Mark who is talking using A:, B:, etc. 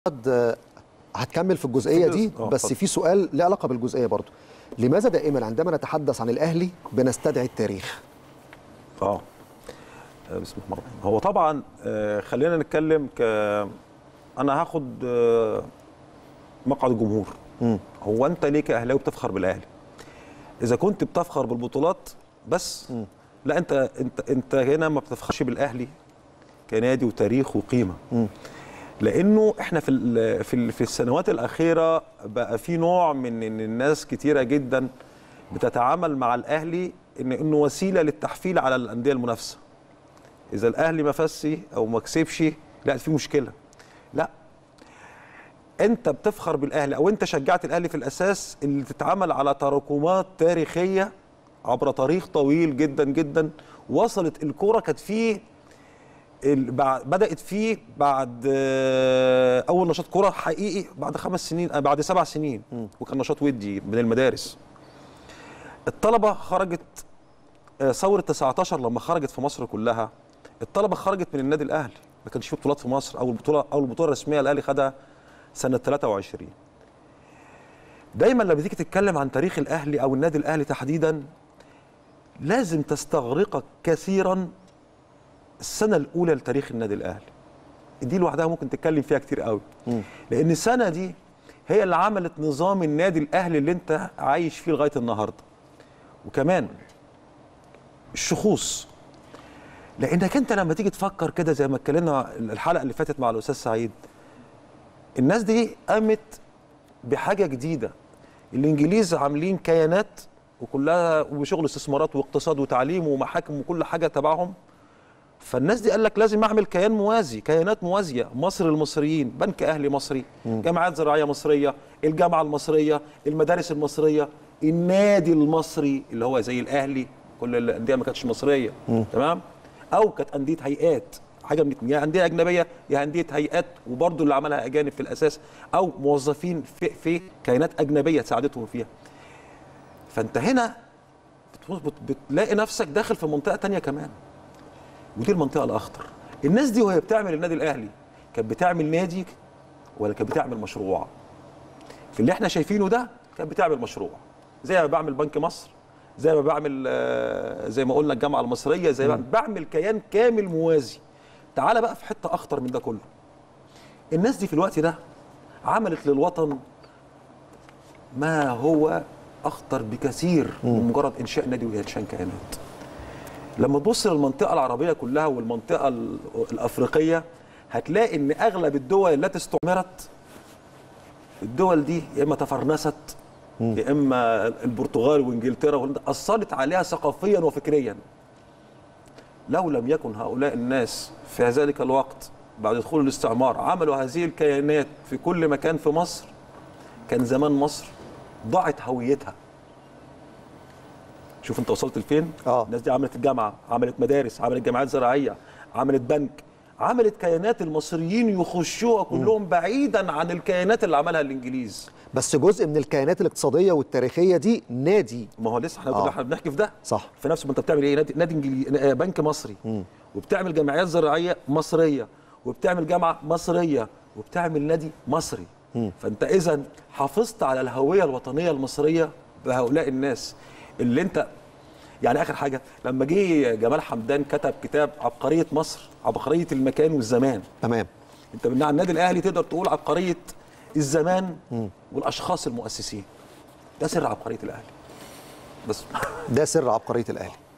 A: محمد هتكمل في الجزئيه دي
B: آه،
A: بس
B: اتفضل.
A: في سؤال له علاقه بالجزئيه برضو لماذا دائما عندما نتحدث عن الاهلي بنستدعي التاريخ
B: اه آه، بسم الله الرحمن الرحيم هو طبعا آه، خلينا نتكلم ك انا هاخد آه، مقعد الجمهور
A: مم.
B: هو انت ليه كاهلاوي بتفخر بالاهلي اذا كنت بتفخر بالبطولات بس
A: مم.
B: لا انت انت انت هنا ما بتفخرش بالاهلي كنادي وتاريخ وقيمه
A: مم.
B: لانه احنا في ال- في ال- في السنوات الاخيره بقى في نوع من ان الناس كتيره جدا بتتعامل مع الاهلي ان انه وسيله للتحفيل على الانديه المنافسه اذا الاهلي ما فازش او ما كسبش لا في مشكله لا انت بتفخر بالاهلي او انت شجعت الاهلي في الاساس اللي تتعامل على تراكمات تاريخيه عبر تاريخ طويل جدا جدا وصلت الكوره كانت فيه ال- بع- بدات فيه بعد آه، اول نشاط كره حقيقي بعد خمس سنين آه، بعد سبع سنين وكان نشاط ودي من المدارس الطلبه خرجت آه، ثوره 19 لما خرجت في مصر كلها الطلبه خرجت من النادي الاهلي ما كانش فيه بطولات في مصر اول بطوله اول بطوله رسميه الاهلي خدها سنه 23 دايما لما تيجي تتكلم عن تاريخ الاهلي او النادي الاهلي تحديدا لازم تستغرقك كثيرا السنه الاولى لتاريخ النادي الاهلي دي لوحدها ممكن تتكلم فيها كتير قوي لان السنه دي هي اللي عملت نظام النادي الاهلي اللي انت عايش فيه لغايه النهارده وكمان الشخوص لانك انت لما تيجي تفكر كده زي ما اتكلمنا الحلقه اللي فاتت مع الاستاذ سعيد الناس دي قامت بحاجه جديده الانجليز عاملين كيانات وكلها وشغل استثمارات واقتصاد وتعليم ومحاكم وكل حاجه تبعهم فالناس دي قال لك لازم اعمل كيان موازي كيانات موازيه مصر المصريين بنك اهلي مصري جامعات زراعيه مصريه الجامعه المصريه المدارس المصريه النادي المصري اللي هو زي الاهلي كل الانديه ما كانتش مصريه تمام او كانت انديه هيئات حاجه من اتنين، يا انديه اجنبيه يا انديه هيئات وبرضه اللي عملها اجانب في الاساس او موظفين في, في كيانات اجنبيه ساعدتهم فيها فانت هنا بت- بت- بتلاقي نفسك داخل في منطقه تانية كمان ودي المنطقه الاخطر الناس دي وهي بتعمل النادي الاهلي كانت بتعمل نادي ولا كانت بتعمل مشروع في اللي احنا شايفينه ده كانت بتعمل مشروع زي ما بعمل بنك مصر زي ما بعمل آه، زي ما قلنا الجامعه المصريه زي ما بعمل كيان كامل موازي تعال بقى في حته اخطر من ده كله الناس دي في الوقت ده عملت للوطن ما هو اخطر بكثير من مجرد انشاء نادي وانشاء كيانات لما تبص للمنطقه العربيه كلها والمنطقه ال- الافريقيه هتلاقي ان اغلب الدول التي استعمرت الدول دي يا اما تفرنست يا اما البرتغال وانجلترا وهولندا اثرت عليها ثقافيا وفكريا لو لم يكن هؤلاء الناس في ذلك الوقت بعد دخول الاستعمار عملوا هذه الكيانات في كل مكان في مصر كان زمان مصر ضاعت هويتها شوف انت وصلت لفين
A: آه.
B: الناس دي عملت الجامعه عملت مدارس عملت جامعات زراعيه عملت بنك عملت كيانات المصريين يخشوها كلهم بعيدا عن الكيانات اللي عملها الانجليز
A: بس جزء من الكيانات الاقتصاديه والتاريخيه دي نادي
B: ما هو لسه احنا
A: آه.
B: احنا بنحكي في ده
A: صح
B: في نفسه ما انت بتعمل ايه نادي نادي انجليزي آه، بنك مصري وبتعمل جمعيات زراعيه مصريه وبتعمل جامعه مصريه وبتعمل نادي مصري فانت اذا حافظت على الهويه الوطنيه المصريه بهؤلاء الناس اللي انت يعني اخر حاجه لما جه جمال حمدان كتب كتاب عبقريه مصر عبقريه المكان والزمان
A: تمام
B: انت من على النادي الاهلي تقدر تقول عبقريه الزمان والاشخاص المؤسسين ده سر عبقريه الاهلي بس
A: ده سر عبقريه الاهلي